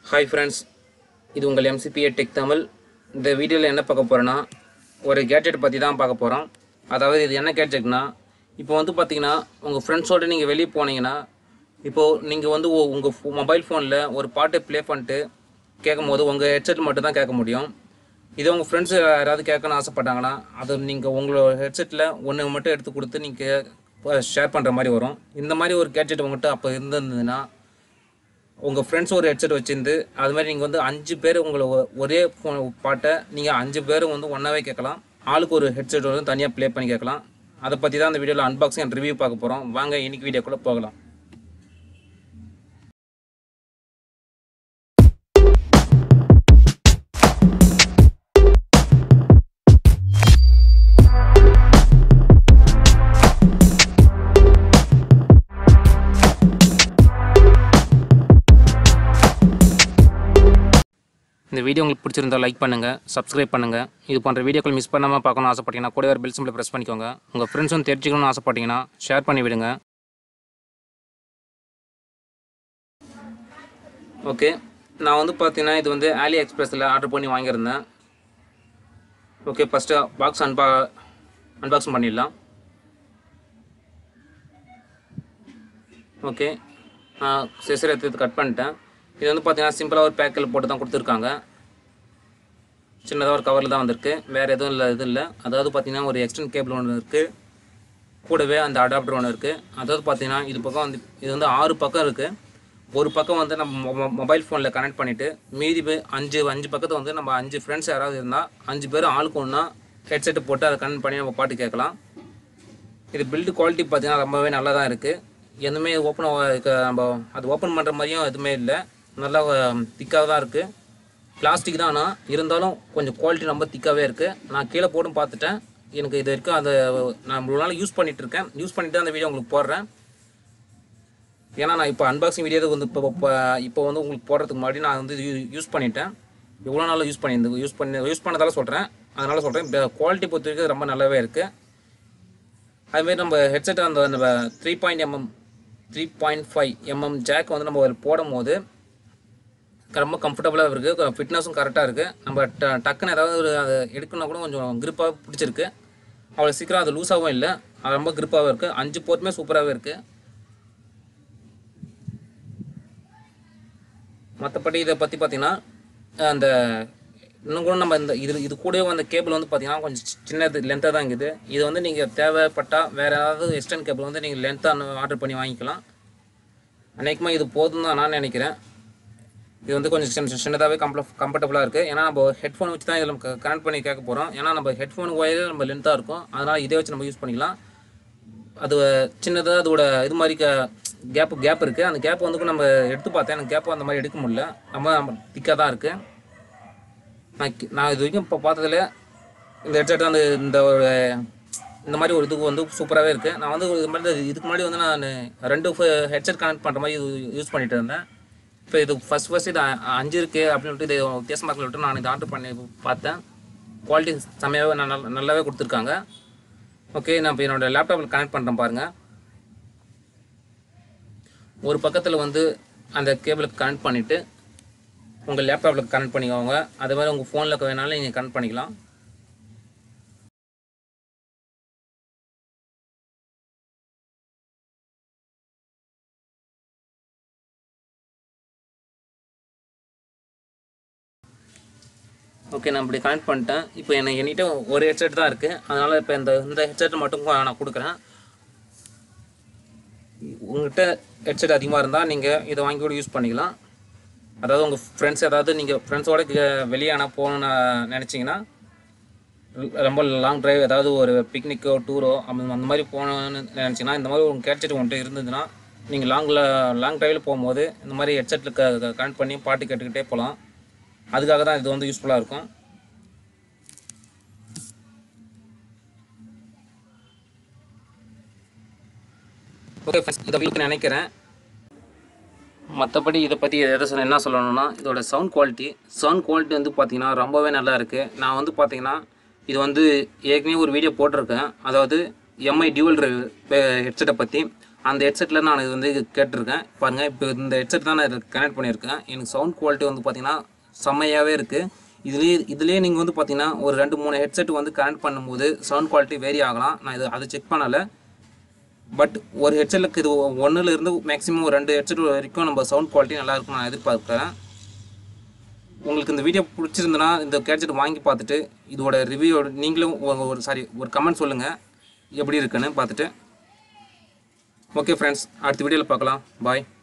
hi friends இது உங்கள் எம்சிபிஏ tech Tamil இந்த வீடியோவில் என்ன பார்க்க போகிறேன்னா ஒரு கேட்ஜெட் பற்றி தான் பார்க்க போகிறோம் அதாவது இது என்ன கேட்ஜெட்னா இப்போ வந்து பார்த்தீங்கன்னா உங்கள் ஃப்ரெண்ட்ஸோடு நீங்கள் வெளியே போனீங்கன்னா இப்போது நீங்கள் வந்து உங்கள் மொபைல் ஃபோனில் ஒரு பாட்டை ப்ளே பண்ணிட்டு கேட்கும் போது உங்கள் ஹெட்செட் மட்டும் தான் கேட்க முடியும் இதே உங்கள் ஃப்ரெண்ட்ஸ் யாராவது கேட்கணும்னு ஆசைப்பட்டாங்கன்னா அது நீங்கள் உங்களோட ஹெட்செட்டில் ஒன்று மட்டும் எடுத்து கொடுத்து நீங்கள் ஷேர் பண்ணுற மாதிரி வரும் இந்த மாதிரி ஒரு கேட்ஜெட் உங்கள்கிட்ட அப்போ இருந்திருந்ததுன்னா உங்கள் ஃப்ரெண்ட்ஸ் ஒரு ஹெட்செட் வச்சிருந்து அது மாதிரி நீங்கள் வந்து அஞ்சு பேர் உங்களை ஒ- ஒரே phone பாட்டை நீங்கள் அஞ்சு பேரும் வந்து ஒன்றாவே கேட்கலாம் ஆளுக்கு ஒரு ஹெட்செட் வந்து தனியாக ப்ளே பண்ணி கேட்கலாம் அதை பற்றி தான் அந்த வீடியோவில் அன்பாக்சிங் அண்ட் ரிவ்யூ பார்க்க போகிறோம் வாங்க இன்னைக்கு வீடியோக்குள்ளே போகலாம் இந்த வீடியோ உங்களுக்கு பிடிச்சிருந்தா லைக் பண்ணுங்கள் சப்ஸ்கிரைப் பண்ணுங்கள் இது போன்ற வீடியோக்கள் மிஸ் பண்ணாமல் பார்க்கணும்னு ஆசைப்பட்டீங்கன்னா கூட ஒரு பெல் சிம்பிளை ப்ரெஸ் பண்ணிக்கோங்க உங்கள் ஃப்ரெண்ட்ஸும் தெரிஞ்சுக்கணும்னு ஆசைப்பட்டீங்கன்னா ஷேர் பண்ணி விடுங்க ஓகே நான் வந்து பார்த்தீங்கன்னா இது வந்து ஆலி எக்ஸ்பிரஸில் ஆர்டர் பண்ணி வாங்கியிருந்தேன் ஓகே ஃபஸ்ட்டு பாக்ஸ் அன்பா அன்பாக்சிங் பண்ணிடலாம் ஓகே நான் சிசர் எடுத்து கட் பண்ணிட்டேன் இது வந்து பார்த்தீங்கன்னா சிம்பிளாக ஒரு பேக்கில் போட்டு தான் கொடுத்துருக்காங்க சின்னதாக ஒரு கவரில் தான் வந்திருக்கு வேறு எதுவும் இல்லை இது இல்லை அதாவது பார்த்தீங்கன்னா ஒரு எக்ஸ்டர்ன் கேபிள் ஒன்று இருக்குது கூடவே அந்த அடாப்டர் ஒன்று இருக்குது அதாவது பார்த்தீங்கன்னா இது பக்கம் வந்து இது வந்து ஆறு பக்கம் இருக்குது ஒரு பக்கம் வந்து நம்ம மொபைல் ஃபோனில் கனெக்ட் பண்ணிவிட்டு மீதி பே- அஞ்சு அஞ்சு பக்கத்தை வந்து நம்ம அஞ்சு ஃப்ரெண்ட்ஸ் யாராவது இருந்தால் அஞ்சு பேரும் ஆளுக்கு ஒன்றா ஹெட்செட்டு போட்டு அதை கனெக்ட் பண்ணி நம்ம பாட்டு கேட்கலாம் இது பில்டு குவாலிட்டி பார்த்தீங்கன்னா ரொம்பவே நல்லா தான் இருக்குது எதுவுமே ஓப்பன் நம்ம அது ஓப்பன் பண்ணுற மாதிரியும் எதுவுமே இல்லை நல்லா திக்காக தான் இருக்குது பிளாஸ்டிக் தான் ஆனால் இருந்தாலும் கொஞ்சம் குவாலிட்டி ரொம்ப திக்காகவே இருக்குது நான் கீழே போட்டும் பார்த்துட்டேன் எனக்கு இது வரைக்கும் அதை நான் இவ்வளோ நாள் யூஸ் பண்ணிட்டு இருக்கேன் யூஸ் பண்ணிட்டு அந்த வீடியோ உங்களுக்கு போடுறேன் ஏன்னா நான் இப்போ அன்பாக்சிங் வீடியோ வந்து இப்போ இப்போ இப்போ வந்து உங்களுக்கு போடுறதுக்கு முன்னாடி நான் வந்து யூஸ் பண்ணிட்டேன் எவ்வளோ நாள் யூஸ் பண்ணியிருந்து யூஸ் பண்ணி யூஸ் பண்ணதால சொல்கிறேன் அதனால் சொல்கிறேன் குவாலிட்டி பொறுத்த வரைக்கும் ரொம்ப நல்லாவே இருக்குது அதுமாரி நம்ம ஹெட்செட் அந்த நம்ம three point mm three point five mm jack வந்து நம்ம அதில் போடும் போது ரொம்ப கம்ஃபர்டபுளாக இருக்குது ஃபிட்னஸும் கரெக்டாக இருக்குது நம்ம ட- டக்குன்னு ஏதாவது ஒரு அதை எடுக்கணும்னா கூட கொஞ்சம் grip-ஆ பிடிச்சிருக்கு அவ்வளோ சீக்கிரம் அது லூஸாகவும் இல்லை அது ரொம்ப grip-ஆவும் இருக்குது அஞ்சு போர்ட்டுமே சூப்பராகவே இருக்குது மற்றபடி இதை பற்றி பார்த்தீங்கன்னா அந்த இன்னும் கூட நம்ம இந்த இது இது கூடவே அந்த கேபிள் வந்து பார்த்தீங்கன்னா கொஞ்சம் சி- சின்னது லென்த்தாக தான் இருக்குது இது வந்து நீங்கள் தேவைப்பட்டால் வேறு ஏதாவது எக்ஸ்டர்ன் கேபிள் வந்து நீங்கள் லென்த்தாக ஆர்டர் பண்ணி வாங்கிக்கலாம் அநேகமாக இது போதும் தான் நான் நினைக்கிறேன் இது வந்து கொஞ்சம் சின்ன சின்னதாகவே கம்ஃபர்ட கம்ஃபர்டபுளாக இருக்குது ஏன்னா நம்ம ஹெட்ஃபோன் வச்சு தான் இதில் கனெக்ட் பண்ணி கேட்க போகிறோம் ஏன்னா நம்ம ஹெட்ஃபோன் ஒயர் நம்ம லென்த்தாக இருக்கும் அதனால் இதை வச்சு நம்ம யூஸ் பண்ணிக்கலாம் அது சின்னதாக அதோட இது மாதிரி கேப் கேப் இருக்குது அந்த கேப் வந்து நம்ம எடுத்து பார்த்தேன் எனக்கு கேப் அந்த மாதிரி எடுக்க முடியல ரொம்ப திக்காக தான் இருக்குது நான் கி- நான் இது வரைக்கும் இப்போ பார்த்ததுல இந்த ஹெட்செட் அந்த இந்த ஒரு இந்த மாதிரி ஒரு இதுக்கு வந்து சூப்பராகவே இருக்குது நான் வந்து இது மாதிரி இதுக்கு முன்னாடி வந்து நான் ரெண்டு ஹெட்செட் கனெக்ட் பண்ணுற மாதிரி யூஸ் பண்ணிட்டு இருந்தேன் இப்போ இது ஃபஸ்ட் ஃபஸ்ட் இது அ- அஞ்சு இருக்குது அப்படின்னு சொல்லிட்டு இது வித்தியாசமாக சொல்லிட்டு நான் இதை ஆர்டர் பண்ணி பார்த்தேன் குவாலிட்டி செம்மையாகவே நல்லா நல்லாவே கொடுத்துருக்காங்க ஓகே நான் இப்போ என்னோட லேப்டாப்பில் கனெக்ட் பண்ணுறேன் பாருங்கள் ஒரு பக்கத்தில் வந்து அந்த கேபிளுக்கு கனெக்ட் பண்ணிவிட்டு உங்கள் லேப்டாப்பில் கனெக்ட் பண்ணிக்கோங்க அதே மாதிரி உங்கள் ஃபோனில் வேணாலும் நீங்கள் கனெக்ட் பண்ணிக்கலாம் ஓகே நான் இப்படி கனெக்ட் பண்ணிட்டேன் இப்போ எனக்கு என்கிட்ட ஒரு ஹெட்செட் தான் இருக்குது அதனால் இப்போ இந்த இந்த ஹெட்செட் மட்டும் நான் கொடுக்குறேன் உங்கள்கிட்ட ஹெட்செட் அதிகமாக இருந்தால் நீங்கள் இதை வாங்கி கூட யூஸ் பண்ணிக்கலாம் அதாவது உங்கள் ஃப்ரெண்ட்ஸ் ஏதாவது நீங்கள் ஃப்ரெண்ட்ஸோட வெளியே ஆனால் போகணுன்னு நினச்சிங்கன்னா ரொம்ப லாங் டிரைவ் ஏதாவது ஒரு பிக்னிக்கோ டூரோ அந்த அந்த மாதிரி போகணுன்னு நினச்சிங்கன்னா இந்த மாதிரி உங்கள் ஹெட்செட் உங்கள்கிட்ட இருந்ததுன்னா நீங்கள் லாங்கில் லாங் டிரைவில் போகும்போது இந்த மாதிரி ஹெட்செட்டில் க கனெக்ட் பண்ணி பாட்டு கேட்டுக்கிட்டே போகலாம் அதுக்காக தான் இது வந்து யூஸ்ஃபுல்லாக இருக்கும் ஓகே ஃப்ரெண்ட்ஸ் இதை வீட்டுக்கு நினைக்கிறேன் மற்றபடி இதை பற்றி எதை சொல்ல என்ன சொல்லணும்னா இதோட சவுண்ட் குவாலிட்டி சவுண்ட் குவாலிட்டி வந்து பார்த்தீங்கன்னா ரொம்பவே நல்லா இருக்குது நான் வந்து பார்த்தீங்கன்னா இது வந்து ஏற்கனவே ஒரு வீடியோ போட்டிருக்கேன் அதாவது எம்ஐ டியூவல் ஹெட்செட்டை பற்றி அந்த ஹெட்செட்டில் நான் இது வந்து கேட்டிருக்கேன் பாருங்கள் இப்போ இந்த ஹெட்செட் தான் நான் கனெக்ட் பண்ணியிருக்கேன் எனக்கு சவுண்ட் குவாலிட்டி வந்து பார்த்தீங்கன்னா செம்மையாகவே இருக்குது இதுலேயே இதுலேயே நீங்கள் வந்து பார்த்தீங்கன்னா ஒரு ரெண்டு மூணு ஹெட்செட் வந்து கனெக்ட் பண்ணும்போது சவுண்ட் குவாலிட்டி வேரி ஆகலாம் நான் இது அதை செக் பண்ணலை பட் ஒரு ஹெட்செட்டுக்கு இது ஒன்றுல இருந்து மேக்ஸிமம் ஒரு ரெண்டு ஹெட்செட் வரைக்கும் நம்ம சவுண்ட் குவாலிட்டி நல்லா இருக்கும் நான் எதிர்பார்க்குறேன் உங்களுக்கு இந்த வீடியோ பிடிச்சிருந்தனா இந்த கேட்ஜெட் வாங்கி பார்த்துட்டு இதோட ரிவ்யூ நீங்களும் ஒரு- ஒரு சாரி ஒரு கமெண்ட் சொல்லுங்கள் எப்படி இருக்குன்னு பார்த்துட்டு ஓகே ஃப்ரெண்ட்ஸ் அடுத்த வீடியோவில் பார்க்கலாம் பாய்